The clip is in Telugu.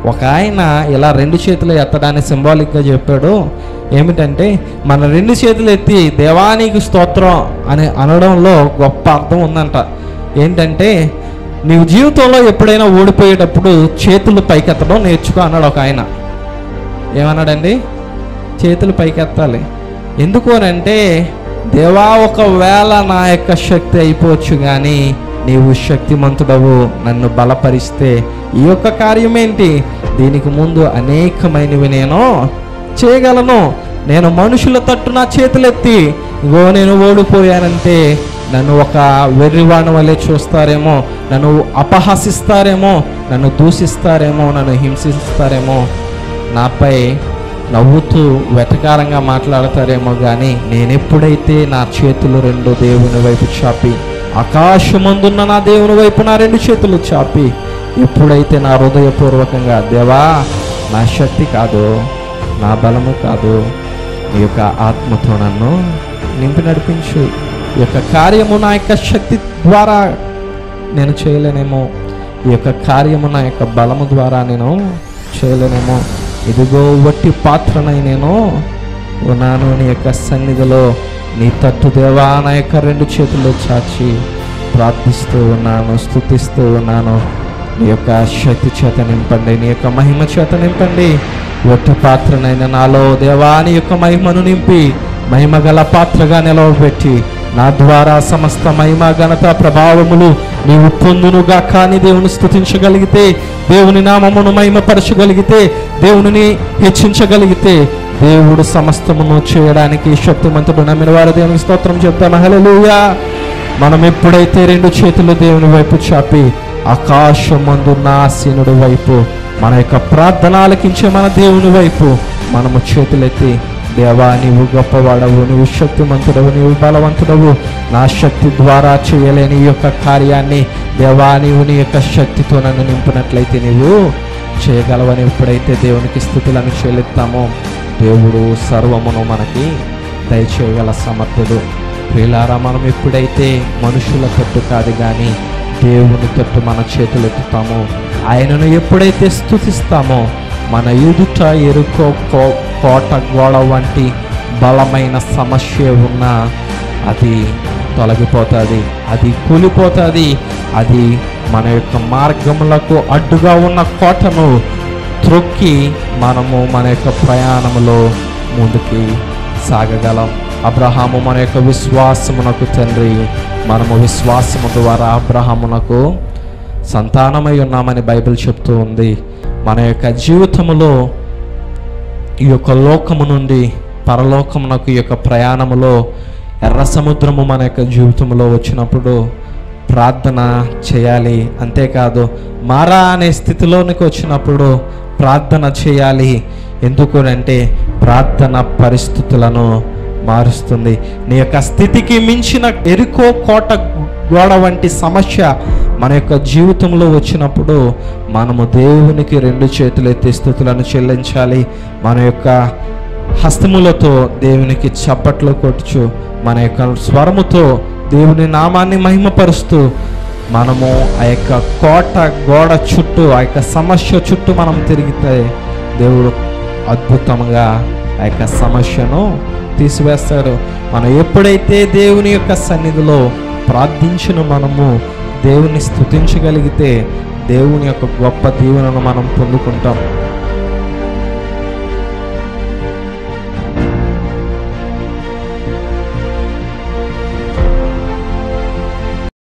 ఒక ఆయన ఇలా రెండు చేతులు ఎత్తడాన్ని సింబాలిక్గా చెప్పాడు ఏమిటంటే మన రెండు చేతులు ఎత్తి దేవానికి స్తోత్రం అని అనడంలో గొప్ప అర్థం ఉందంట ఏంటంటే నీవు జీవితంలో ఎప్పుడైనా ఓడిపోయేటప్పుడు చేతులు పైకెత్తడం నేర్చుకో అన్నాడు ఒక ఆయన ఏమన్నాడండి చేతులు పైకెత్తాలి ఎందుకు అని అంటే దేవా ఒకవేళ నా యొక్క శక్తి అయిపోవచ్చు కానీ నీవు శక్తిమంతుడవు నన్ను బలపరిస్తే ఈ యొక్క కార్యం ఏంటి దీనికి ముందు అనేకమైనవి నేను చేయగలను నేను మనుషుల తట్టు నా చేతులెత్తి ఇగో నేను ఓడిపోయానంటే నన్ను ఒక వెర్రివాణి వల్లే చూస్తారేమో నన్ను అపహసిస్తారేమో నన్ను దూషిస్తారేమో నన్ను హింసిస్తారేమో నాపై నవ్వుతూ వెటకారంగా మాట్లాడతారేమో కానీ నేనెప్పుడైతే నా చేతులు రెండు దేవుని వైపు చాపి ఆకాశమందున్న నా దేవుని వైపు నా రెండు చేతులు చాపి ఎప్పుడైతే నా హృదయపూర్వకంగా దేవా నా శక్తి కాదు నా బలము కాదు నీ యొక్క ఆత్మతో నన్ను నింపి నడిపించు ఈ యొక్క కార్యము నా యొక్క శక్తి ద్వారా నేను చేయలేనేమో ఈ యొక్క కార్యము నా యొక్క బలము ద్వారా నేను చేయలేనేమో ఇదిగో వట్టి పాత్రనై నేను ఉన్నాను నీ యొక్క సన్నిధిలో నీ తట్టు దేవా నా యొక్క రెండు చేతుల్లో చాచి ప్రార్థిస్తూ ఉన్నాను స్థుతిస్తూ ఉన్నాను నీ యొక్క శక్తి చేత నింపండి నీ యొక్క మహిమ చేత నింపండి వట్టి పాత్రనైన నాలో దేవా నీ యొక్క మహిమను నింపి మహిమ గల పాత్రగా నిలవబెట్టి నా ద్వారా సమస్త మహిమ ఘనత ప్రభావములు నీవు పొందునుగా కానీ దేవుని స్థుతించగలిగితే దేవుని నామమును మహిమపరచగలిగితే దేవునిని హెచ్చించగలిగితే దేవుడు సమస్తమును చేయడానికి శక్తిమంతుడు నమ్మిన వారు దేవునికి స్తోత్రం చెప్తాను హల్లెలూయా మనం ఎప్పుడైతే రెండు చేతులు దేవుని వైపు చాపి ఆకాశమందున్న ఆసీనుడి వైపు మన యొక్క ప్రార్థన ఆలకించే మన దేవుని వైపు మనము చేతులెత్తి దేవా నీవు గొప్పవాడవు నీవు శక్తిమంతుడవు నీవు బలవంతుడవు నా శక్తి ద్వారా చేయలేని ఈ యొక్క కార్యాన్ని దేవా నీవు నీ యొక్క శక్తితో నన్ను నింపినట్లయితే నీవు చేయగలవని ఎప్పుడైతే దేవునికి స్థుతులను చెల్లిస్తామో దేవుడు సర్వమును మనకి దయచేయగల సమర్థుడు ప్రియులారా మనం ఎప్పుడైతే మనుషుల తట్టు కాదు కానీ దేవుని తట్టు మన చేతులు ఎత్తుతామో ఆయనను ఎప్పుడైతే స్థుతిస్తామో మన ఎదుట ఎరుకో కో- కోట గోడ వంటి బలమైన సమస్య ఉన్నా అది తొలగిపోతుంది అది కూలిపోతుంది అది మన యొక్క మార్గములకు అడ్డుగా ఉన్న కోటను త్రొక్కి మనము మన యొక్క ప్రయాణములో ముందుకి సాగగలం అబ్రహాము మన యొక్క విశ్వాసమునకు తండ్రి మనము విశ్వాసము ద్వారా అబ్రహామునకు సంతానమై ఉన్నామని బైబిల్ చెప్తూ ఉంది మన యొక్క జీవితములో ఈ యొక్క లోకము నుండి పరలోకమునకు ఈ యొక్క ప్రయాణములో ఎర్ర సముద్రము మన యొక్క జీవితంలో వచ్చినప్పుడు ప్రార్థన చేయాలి అంతేకాదు మారా అనే స్థితిలోనికి వచ్చినప్పుడు ప్రార్థన చేయాలి ఎందుకు అంటే ప్రార్థన పరిస్థితులను మారుస్తుంది నీ యొక్క స్థితికి మించిన ఎరుకో కోట గోడ వంటి సమస్య మన యొక్క జీవితంలో వచ్చినప్పుడు మనము దేవునికి రెండు చేతులు ఎత్తి స్థుతులను చెల్లించాలి మన యొక్క హస్తములతో దేవునికి చప్పట్లు కొట్టుచు మన యొక్క స్వరముతో దేవుని నామాన్ని మహిమపరుస్తూ మనము ఆ యొక్క కోట గోడ చుట్టూ ఆ యొక్క సమస్య చుట్టూ మనం తిరిగితే దేవుడు అద్భుతంగా ఆ యొక్క సమస్యను తీసివేస్తాడు మనం ఎప్పుడైతే దేవుని యొక్క సన్నిధిలో ప్రార్థించిన మనము దేవుని స్థుతించగలిగితే దేవుని యొక్క గొప్ప దీవెనను మనం పొందుకుంటాం